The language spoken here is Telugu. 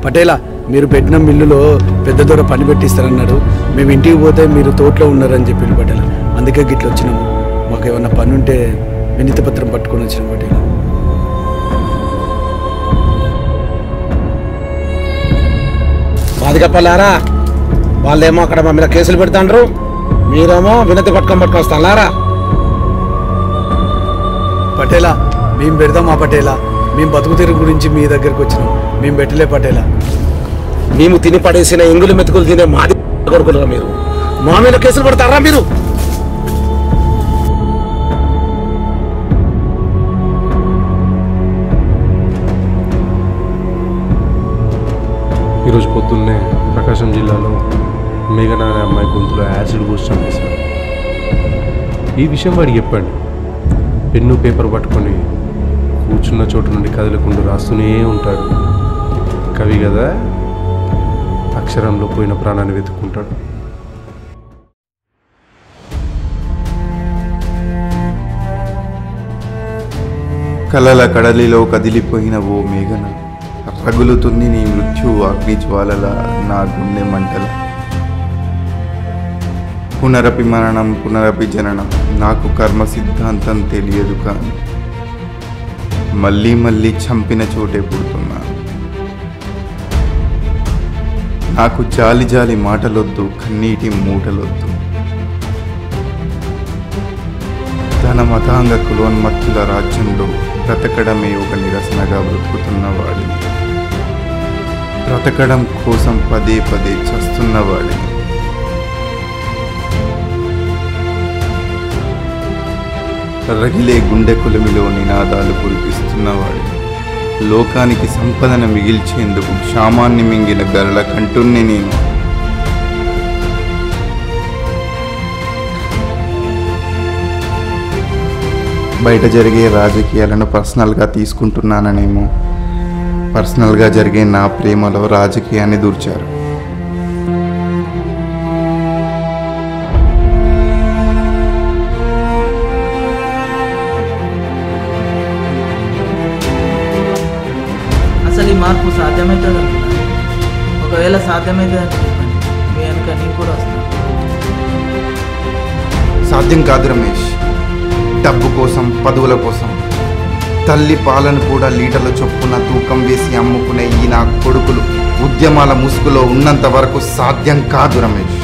పటేలా మీరు పెట్టిన మిల్లులో పెద్ద దూర పని పెట్టిస్తారన్నాడు మేము ఇంటికి పోతే మీరు తోటలో ఉన్నారని చెప్పి పటేలా అందుకే గిట్ల వచ్చినాము మాకు ఏమన్నా పని ఉంటే వినతి పత్రం పట్టుకొని వచ్చినాం పటేలా బాధికప్పలారా వాళ్ళేమో అక్కడ మా మీద కేసులు పెడతాండ్రు మీరేమో వినతి పట్టుకొని పట్టుకొస్తారా పటేలా మేము పెడదాం మా పటేలా మేము బతుకు తెరుగు గురించి మీ దగ్గరికి వచ్చినాం మేము పెట్టలే పటేలా మేము తిని పడేసిన ఎంగులు మెతుకులు తినే మాది కొడుకులుగా మీరు మా మీద కేసులు పెడతారా మీరు ఈరోజు పొద్దున్నే ప్రకాశం జిల్లాలో మేఘన అనే అమ్మాయి గొంతులో యాసిడ్ పోసి చంపేశారు ఈ విషయం వాడికి చెప్పండి పెన్ను పేపర్ పట్టుకొని కూర్చున్న చోటు నుండి కదలకుండా రాస్తూనే ఉంటాడు కవి కదా అక్షరంలో పోయిన ప్రాణాన్ని వెతుక్కుంటాడు కలల కడలిలో కదిలిపోయిన ఓ మేఘన రగులుతుంది నీ మృత్యు అగ్ని జ్వాలల నా గుండె మంటల పునరపి మరణం పునరపి జననం నాకు కర్మ సిద్ధాంతం తెలియదు కానీ మళ్ళీ మళ్ళీ చంపిన చోటే పుడుతున్నా నాకు జాలి జాలి మాటలొద్దు కన్నీటి మూటలొద్దు తన మతాంగ కులోన్మత్తుల రాజ్యంలో బ్రతకడమే ఒక నిరసనగా బ్రతుకుతున్నవాడిని బ్రతకడం కోసం పదే పదే చస్తున్నవాడిని రగిలే గుండె కులమిలో నినాదాలు కురిపిస్తున్నవాడిని లోకానికి సంపదన మిగిల్చేందుకు క్షామాన్ని మింగిన గరళ కంటుణ్ణి నేను బయట జరిగే రాజకీయాలను పర్సనల్గా తీసుకుంటున్నాననేమో పర్సనల్గా జరిగే నా ప్రేమలో రాజకీయాన్ని దూర్చారు అసలు ఈ మార్పు సాధ్యమవుతుంది అనుకున్నాను ఒకవేళ సాధ్యమైతే అని చెప్పండి మీ వెనక నేను కూడా వస్తాను సాధ్యం కాదు రమేష్ డబ్బు కోసం పదవుల కోసం తల్లి పాలను కూడా లీటర్ల చొప్పున తూకం వేసి అమ్ముకునే ఈ నా కొడుకులు ఉద్యమాల ముసుగులో ఉన్నంత వరకు సాధ్యం కాదు రమేష్